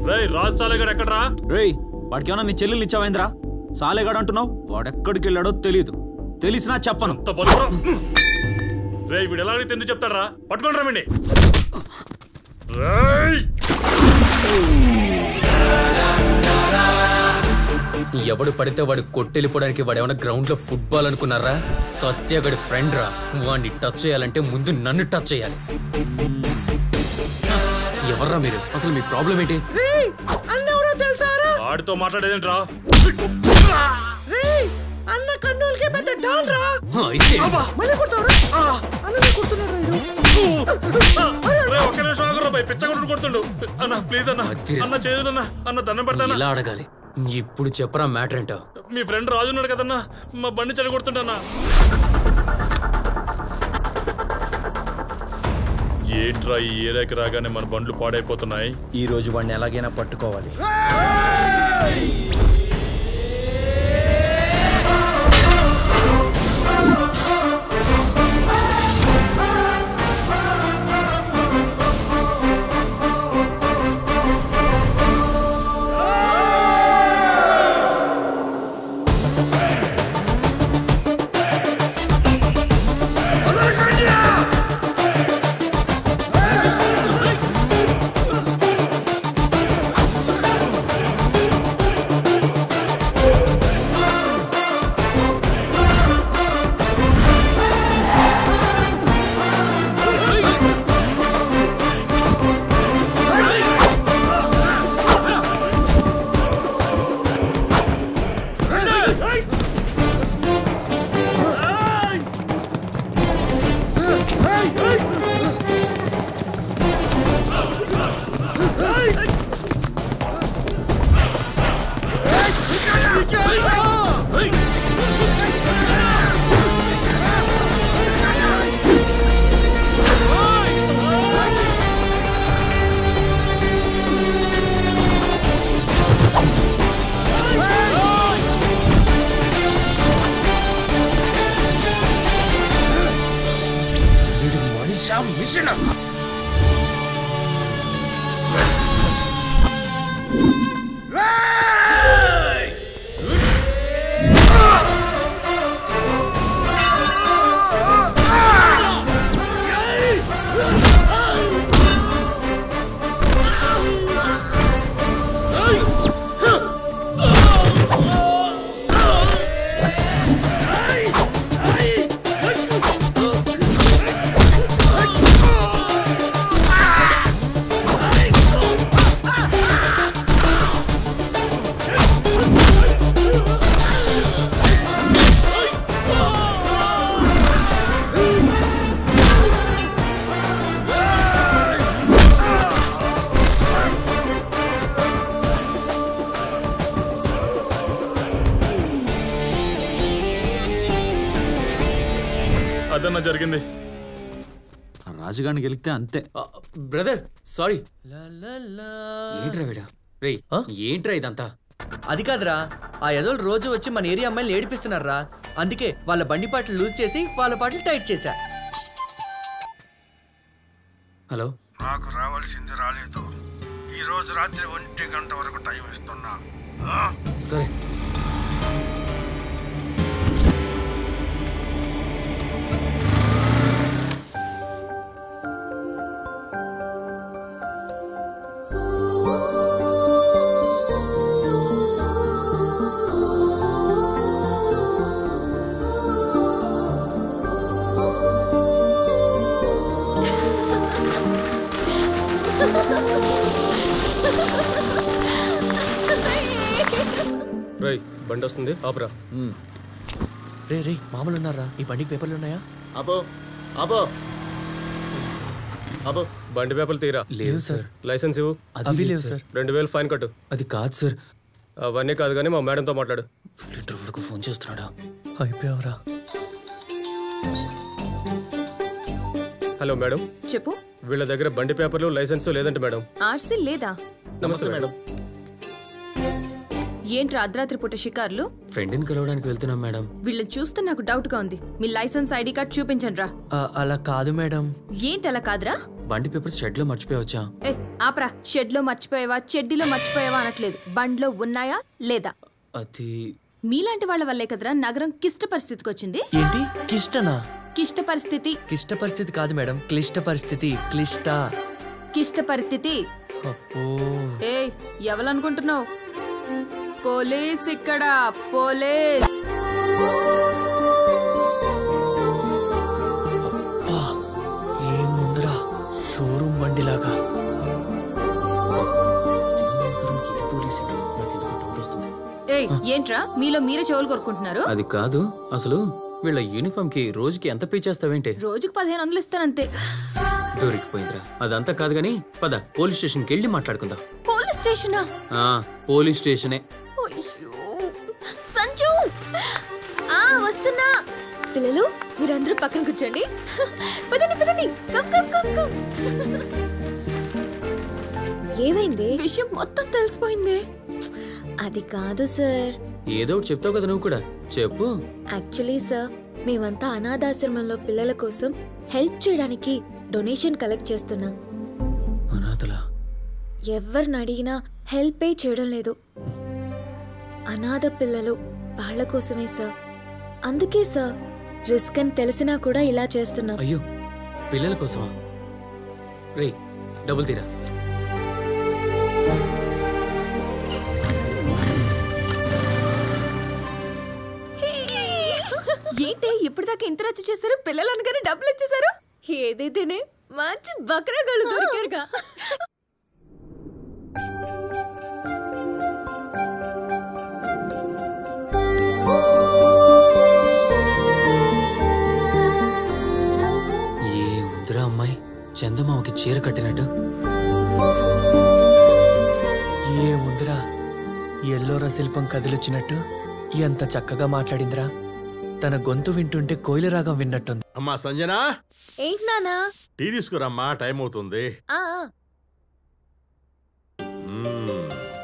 రేయ్ రాజ్ సాలేగాడు ఎక్కడ్రా రేయ్ వాడికి ఏమన్నా నీ చెల్లెలు ఇచ్చావేంద్రా సాలేగాడు అంటున్నావు వాడెక్కడికి వెళ్ళాడో తెలియదు తెలిసినా చెప్పను అంత బలుపురా రేయ్ వీడు ఎలా అడిగితే ఎందుకు చెప్తాడరా పట్టుకోండి రమ్మండి రేయ్ ఎవడు పడితే వాడు కొట్టెళ్ళిపోవడానికి వాడు ఏమైనా గ్రౌండ్ లో ఫుట్బాల్ అనుకున్నారా సత్యగడి ఫ్రెండ్ రా వాడిని టచ్ చేయాలంటే ముందు నన్ను టచ్ చేయాలి ఎవర్రా మీరు అసలు మీ ప్రాబ్లం ఏంటి అన్నెవరో తెలుసారా ఆడితో మాట్లాడేదేంట్రా రేయ్ అన్న కర్నూలుకి పెద్ద డాన్ రా హా, అయితే మళ్ళీ కొడతావురా అన్న కొడుతున్నారా రేయ్, ఒక్క నిమిషం ఆగురా భయ్ పిచ్చ కొట్టుడు కొడుతుండు అన్న ప్లీజ్ అన్న అదే. అన్న చేయదన్న అన్న దండం పెడతానా ఇలా అడగాలి ఇప్పుడు చెప్పరా మ్యాటర్ ఏంటో మీ ఫ్రెండ్ రాజు ఉన్నాడు కదన్నా మా బండి చెడు కొడుతుండన్నా ఏంట్రా ఈ ఏరియాకి రాగానే మన బండ్లు పాడైపోతున్నాయి ఈ రోజు వాడిని ఎలాగైనా పట్టుకోవాలి అదన్నా జరిగింది ఆ రాజుగాడిని గెలిస్తే అంతే బ్రదర్ సారీ ఏంట్రా వీడా రేయ్ ఏంట్రా ఇదంతా అది కాదురా ఆ ఎదోలు రోజు వచ్చి మన ఏరియా అమ్మాయిలు ఏడిపిస్తున్నారా అందుకే వాళ్ళ బండి పాటలు లూజ్ చేసి వాళ్ళ పాటలు టైట్ చేశా హలో నాకు రావాల్సింది రాలేదు ఈ రోజు రాత్రి ఒంటి గంట వరకు టైం ఇస్తున్నా ఆ? సరే రై బండి వస్తుంది ఆపరా రే రే మామూలు ఉన్నారా ఈ బండికి పేపర్లు ఉన్నాయా ఆపో ఆపో ఆపో బండి పేపర్లు తీరా లేవు సార్ లైసెన్స్ ఇవ్వు అవి లేవు సార్ రెండు వేలు ఫైన్ కట్టు అది కాదు సార్ అవన్నీ కాదు కానీ మా మేడంతో మాట్లాడు డ్రైవర్కు ఫోన్ చేస్తున్నాడా అయిపోయావరా హలో మేడం చెప్పు వీళ్ళ దగ్గర బండి పేపర్లు లైసెన్స్ లేదంటే మేడం ఆర్సీ లేదా నమస్తే మేడం ఏంట్రా అర్ధరాత్రి పూట షికార్లు ఫ్రెండ్ని కలవడానికి వెళ్తున్నాం మేడం వీళ్ళని చూస్తే నాకు డౌట్ గా ఉంది మీ లైసెన్స్ ఐడి కార్డ్ చూపించండి రా ఆ, అలా కాదు మేడం ఏంటి అలా కాదురా బండి పేపర్స్ షెడ్ లో మర్చిపోయవచ్చా ఏ ఆపరా షెడ్ లో మర్చిపోయావా చెడ్డీలో మర్చిపోయావా అనట్లేదు బండ్లో ఉన్నాయా లేదా అది మీలాంటి వాళ్ళ వల్లే కదరా నగరం కిష్ట పరిస్థితికి వచ్చింది ఏంటి కిష్టనా కిష్ట పరిస్థితి కిష్ట పరిస్థితి కాదు మేడం క్లిష్ట పరిస్థితి క్లిష్ట కిష్ట పరిస్థితి అప్పో ఏ ఎవరనుకుంటున్నావు పోలీస్ ఇక్కడ పోలీస్ ఏముందిరా షోరూమ్ బండిలాగా ఏయ్ ఏంట్రా మీలో మీరే చెవులు కొరుకుంటున్నారు అది కాదు అసలు వీళ్ళ యూనిఫామ్ కి రోజుకి ఎంత పే చేస్తావేంటి రోజుకు పదిహేను వందలు ఇస్తానంతే దొరికిపోయిందిరా అదంతా కాదు గానీ పద పోలీస్ స్టేషన్కి వెళ్ళి మాట్లాడుకుందాం పోలీస్ స్టేషనా ఆ పోలీస్ స్టేషనే అయ్యో సంజు ఆ వస్తున్నా పిల్లలు మీరందరూ పక్కన కూర్చోండి పదండి పదండి కమ్ కమ్ కమ్ కమ్ ఏమైంది విషయం మొత్తం తెలిసిపోయింది అది కాదు సార్ ఏదో ఒకటి చెప్తావు కదా నువ్వు కూడా చెప్పు యాక్చువల్లీ సార్ మేమంతా అనాథాశ్రమంలో పిల్లల కోసం హెల్ప్ చేయడానికి డొనేషన్ కలెక్ట్ చేస్తున్నాం అనాథలా ఎవరిని అడిగినా హెల్పే చేయడం లేదు అనాథ పిల్లలు వాళ్ళ కోసమే సార్ అందుకే సార్ రిస్క్ అని తెలిసినా కూడా ఇలా చేస్తున్నాం అయ్యో పిల్లల కోసమా రే డబుల్ తీరా ఏంటి ఇప్పటిదాకా ఇంత రచ్చ చేశారు పిల్లలు అనగానే డబ్బులు ఇచ్చేశారు ఏదైతేనే మంచి బక్రాగాళ్ళు దొరికారుగా ఏ ఉందిరా అమ్మాయి చందమామకి చీర కట్టినట్టు ఏముందిరా ఎల్లోరా శిల్పం కదిలొచ్చినట్టు ఎంత చక్కగా మాట్లాడిందిరా తన గొంతు వింటుంటే కోయిల రాగం విన్నట్టుంది అమ్మా సంజనా ఏంటి నానా టీ తీసుకురమ్మా టైం అవుతుంది ఆ, ఆ. మ్మ్.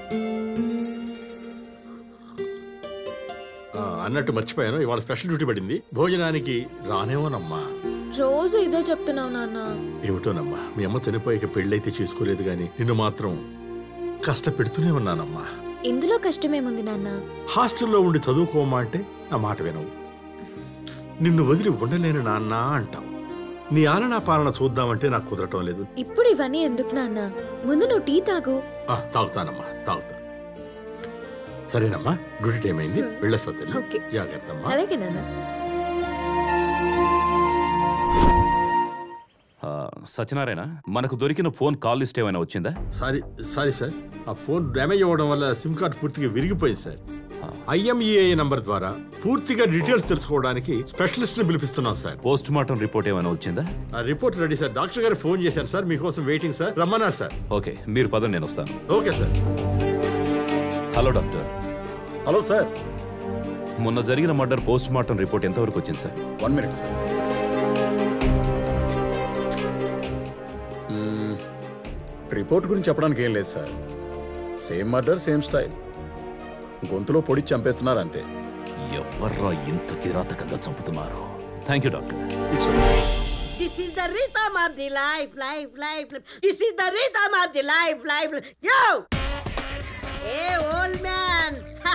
ఆ, అన్నట్టు మర్చిపోయాను ఇవాళ స్పెషల్ డ్యూటీ పడింది భోజనానికి రానేమోనమ్మా రోజు ఇదే చెప్తున్నావు నాన్న ఏమిటోనమ్మా మీ అమ్మ చనిపోయాక పెళ్ళైతే చేసుకోలేదు గాని నిన్ను మాత్రం కష్టపెడుతూనే ఉన్నానమ్మా ఇందులో కష్టమేముంది నాన్న హాస్టల్లో ఉండి చదువుకోమా అంటే నా మాట వినవు నిన్ను వదిలి ఉండలేను నాన్న అంటావు నీ ఆలనా పాలన చూద్దామంటే నాకు కుదరటం లేదు ఇప్పుడు ఇవన్నీ ఎందుకు నాన్న ముందు నువ్వు టీ తాగు ఆ, తాగుతానమ్మా తాగుతా సరేనమ్మా డ్యూటీ టైం అయింది వెళ్ళొస్తా తల్లి ఓకే. జాగ్రత్త అమ్మా అలాగే నాన్న ఆ, సత్యనారాయణ మనకు దొరికిన ఫోన్ కాల్ లిస్ట్ ఏమైనా వచ్చిందా సారీ సారీ సార్ ఆ ఫోన్ డ్యామేజ్ అవ్వడం వల్ల సిమ్ కార్డ్ పూర్తిగా విరిగిపోయింది సార్ ఐఎంఈఐ నంబర్ ద్వారా పూర్తిగా డీటెయిల్స్ తెలుసుకోవడానికి స్పెషలిస్ట్ ని పిలిపిస్తున్నాం సార్ పోస్ట్ మార్టం రిపోర్ట్ ఏమైనా వచ్చిందా ఆ రిపోర్ట్ రెడీ సార్ డాక్టర్ గారు ఫోన్ చేశారు సార్ మీకోసం వెయిటింగ్ సార్ రమ్మన్నారు సార్ ఓకే మీరు పదండి నేను వస్తాను okay sir hello doctor hello sir మొన్న జరిగిన మర్డర్ పోస్ట్ మార్టం రిపోర్ట్ ఎంతవరకు వచ్చింది sir one minute sir report గురించి చెప్పడానికి ఏం లేదు sir same murder same style గొంతులో పొడి చంపేస్తున్నారు అంతే ఎవర్రా ఇంత కిరాతకంగా చంపుతున్నారు thank you doctor This is the rhythm of the life, life, life. life. This is the rhythm of the life, life. life. Yo! Hey, old man.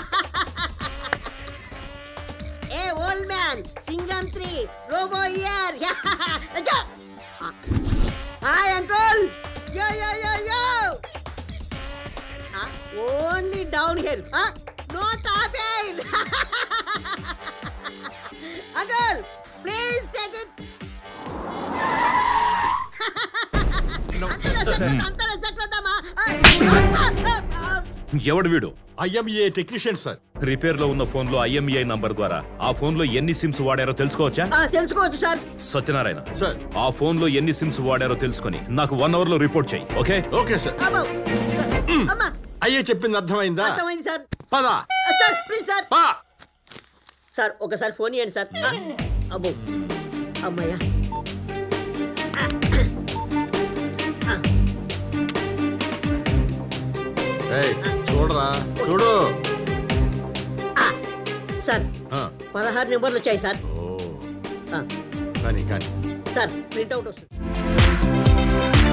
hey, old man. Singham 3. Robo here. Yo! Hi, uncle. Yo, yo, yo, yo. Ah, only down here. Huh? No tapping. uncle, please take it. అంత respect అంత respect వద్దామా ఎవడు వీడు IMEI technician sir repair లో ఉన్న phone లో IMEI number ద్వారా ఆ ఫోన్ లో ఎన్ని సిమ్స్ వాడారో తెలుసుకోవచ్చా తెలుసుకోవచ్చు సార్ సత్యనారాయణ సార్ ఆ ఫోన్ లో ఎన్ని సిమ్స్ వాడారో తెలుసుకొని నాకు వన్ అవర్ లో రిపోర్ట్ చేయి ఓకే ఓకే సార్ అమ్మా అమ్మా అయ్యే చెప్పింది అర్థమైందా అర్థమైంది సార్ పదా సార్ ప్లీజ్ సార్ పా సార్ ఒకసారి ఫోన్ ఇవ్వండి సార్ అబ్బో అమ్మయ్యా ఏయ్, చూడరా చూడు సార్ ఆ, పదహారు నెంబర్లు వచ్చాయి సార్ ఓ ఆ, కానీ కానీ సార్ ప్రింట్అవుట్ వస్తుంది